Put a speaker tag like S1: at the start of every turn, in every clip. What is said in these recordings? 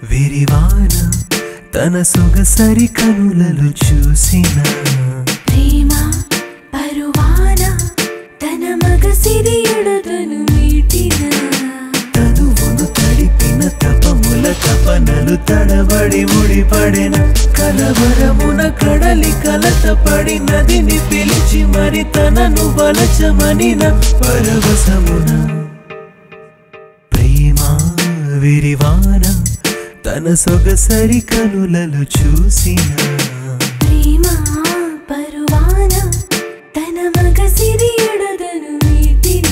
S1: విరివాన తన సొగసరి కనులలు చూసిన
S2: ప్రేమ పరువాన తన మగ సిరియుడతను మీటిన
S1: తనువును తడిపిన తపముల తపనలు తడబడి ముడిపడిన కలవరమున కడలి కలత పడి నదిని పిలిచి మరి తనను వలచమనిన పరవశమున ప్రేమ విరివాన తన సొగసరి కనులలు చూసిన
S2: ప్రేమ పరువాన తన మగ సిరియుడతను మీటిన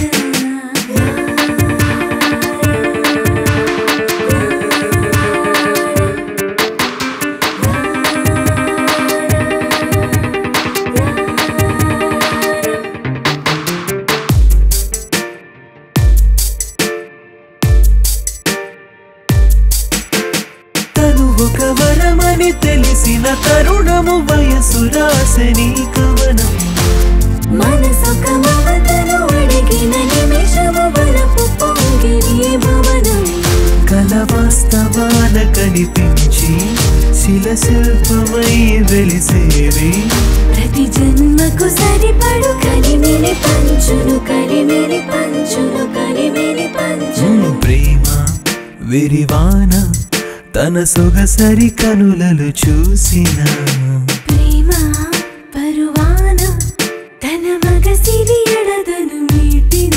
S1: తను ఒక వరమని తెలిసిన తరుణము వయసు రాసని కవనం
S2: మనసొక మమతను అడిగిన నిమిషము వలపు పొంగిరి భవనం
S1: కల వాస్తవాన కనిపించి శిల శిల్పమై వెలిసేవి
S2: ప్రతి జన్మకు సరిపడు కలిమిని పంచును కలిమిని పంచును కలిమిని పంచును
S1: ప్రేమ విరివాన తన సొగసరి కనులలు చూసిన
S2: ప్రేమ పరువాన తన మగ సిరియడదను మీటిన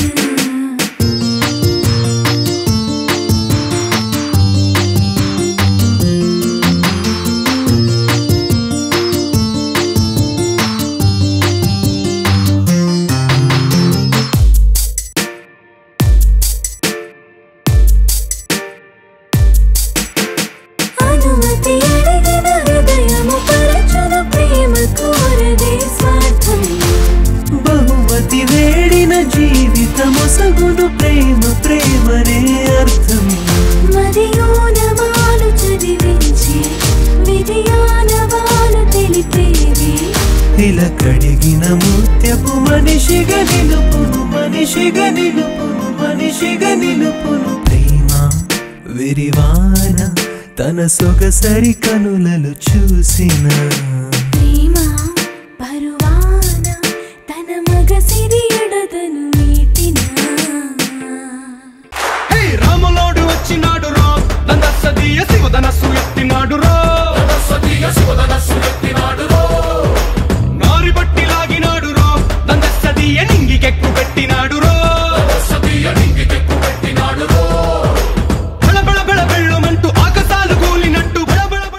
S2: అనుమతి అడిగిన హృదయము పరచును ప్రేమ కోరదే స్వార్థం
S1: బహుమతి వేడిన జీవితము సగును ప్రేమ ప్రేమనే అర్థం
S2: మదియోనమాలు చదివించి విధియానవాలు తెలిపేది
S1: ఇలా కడిగిన ముత్యపు మనిషిగా నిలుపును మనిషిగా నిలుపును మనిషిగా నిలుపును ప్రేమ విరివాన తన సొగసరి కనులలు చూసిన